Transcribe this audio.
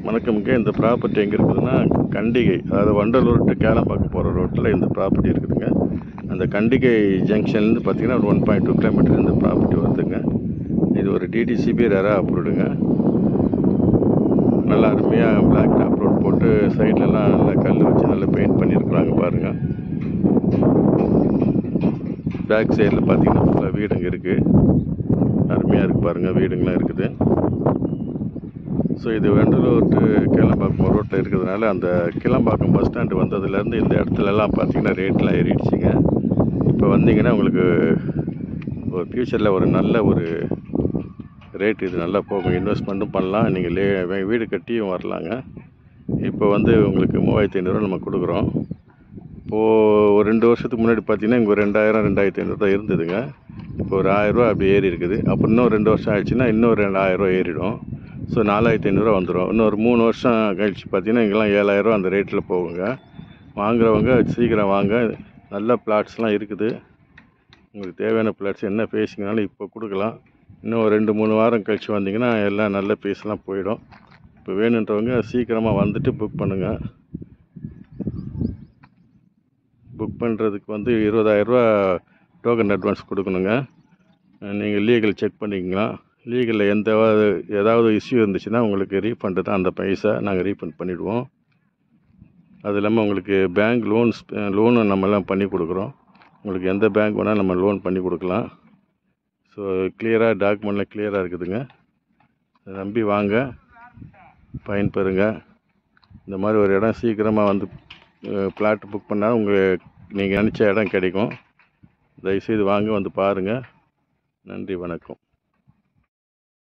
வணக்கம்ங்க இந்த ப்ராப்பர்ட்டி எங்கே இருக்குதுன்னா கண்டிகை அதாவது வண்டலூர் டு கேளம்பாக்கம் போகிற ரோட்டில் இந்த ப்ராப்பர்ட்டி இருக்குதுங்க அந்த கண்டிகை ஜங்ஷன்லேருந்து பார்த்தீங்கன்னா ஒரு ஒன் பாயிண்ட் டூ கிலோமீட்டர் இந்த ப்ராப்பர்ட்டி வருதுங்க இது ஒரு டிடிசிபி ரேரா அப்ரூவ்டுங்க நல்லா அருமையாக பிளாக் டாப் ரோட் போட்டு சைட்லலாம் நல்லா கல் வச்சு நல்லா பெயிண்ட் பண்ணியிருக்கிறாங்க பாருங்கள் பேக் சைடில் பார்த்தீங்கன்னா ஃபுல்லாக வீடுங்க இருக்குது அருமையாக இருக்குது பாருங்கள் வீடுங்களாம் இருக்குது ஸோ இது வெண்டலூர் டு கீழம்பாக்கம் ரோட்டில் இருக்கிறதுனால அந்த கீழம்பாக்கம் பஸ் ஸ்டாண்டு வந்ததுலேருந்து இந்த இடத்துலலாம் பார்த்தீங்கன்னா ரேட்லாம் ஏறிடுச்சுங்க இப்போ வந்தீங்கன்னா உங்களுக்கு ஒரு ஃப்யூச்சரில் ஒரு நல்ல ஒரு ரேட் இது நல்லா போகும் இன்வெஸ்ட்மெண்ட்டும் பண்ணலாம் நீங்கள் லே வே- வீடு கட்டியும் வரலாங்க இப்போ வந்து உங்களுக்கு மூவாயிரத்தி ஐநூறுரூவா நம்ம கொடுக்குறோம் இப்போது ஒரு ரெண்டு வருஷத்துக்கு முன்னாடி பார்த்தீங்கன்னா இங்கே ஒரு ரெண்டாயிரம் ரெண்டாயிரத்தி ஐநூறு தான் இருந்ததுங்க இப்போ ஒரு ஆயிரரூவா அப்படி ஏறி இருக்குது அப்புறம் இன்னும் ரெண்டு வருஷம் ஆயிடுச்சுன்னா இன்னும் ரெண்டாயிரரூவா ஏறிடும் ஸோ நாலாயிரத்தி ஐநூறுரூவா வந்துடும் இன்னும் ஒரு மூணு வருஷம் கழிச்சு பார்த்தீங்கன்னா இங்கெல்லாம் ஏழாயிரரூவா அந்த ரேட்டில் போகுங்க வாங்குறவங்க சீக்கிரம் வாங்க நல்ல பிளாட்ஸ்லாம் இருக்குது உங்களுக்கு தேவையான பிளாட்ஸ் என்ன பேசிங்கனாலும் இப்போ கொடுக்கலாம் இன்னும் ஒரு ரெண்டு மூணு வாரம் கழிச்சு வந்தீங்கன்னா எல்லாம் நல்ல பீஸ்லாம் போயிடும் இப்போ வேணுன்றவங்க சீக்கிரமாக வந்துட்டு புக் பண்ணுங்கள் புக் பண்ணுறதுக்கு வந்து இருபதாயிரரூவா டோக்கன் அட்வான்ஸ் கொடுக்கணுங்க நீங்கள் லீகல் செக் பண்ணிக்கலாம் லீகலில் எந்த ஏதாவது இஷ்யூ இருந்துச்சுன்னா உங்களுக்கு ரீஃபண்டு தான் அந்த பைசா நாங்கள் ரீஃபண்ட் பண்ணிவிடுவோம் அது இல்லாமல் உங்களுக்கு பேங்க் லோன்ஸ் லோனும் நம்மலாம் பண்ணி கொடுக்குறோம் உங்களுக்கு எந்த பேங்க் வேணால் நம்ம லோன் பண்ணி கொடுக்கலாம் ஸோ கிளியராக டாக்குமெண்ட்லாம் கிளியராக இருக்குதுங்க அதை நம்பி வாங்க பயன்பெறுங்க இந்த மாதிரி ஒரு இடம் சீக்கிரமாக வந்து பிளாட் புக் பண்ணால் உங்கள் நீங்கள் நினச்ச இடம் கிடைக்கும் தயவுசெய்து வாங்க வந்து பாருங்கள் நன்றி வணக்கம்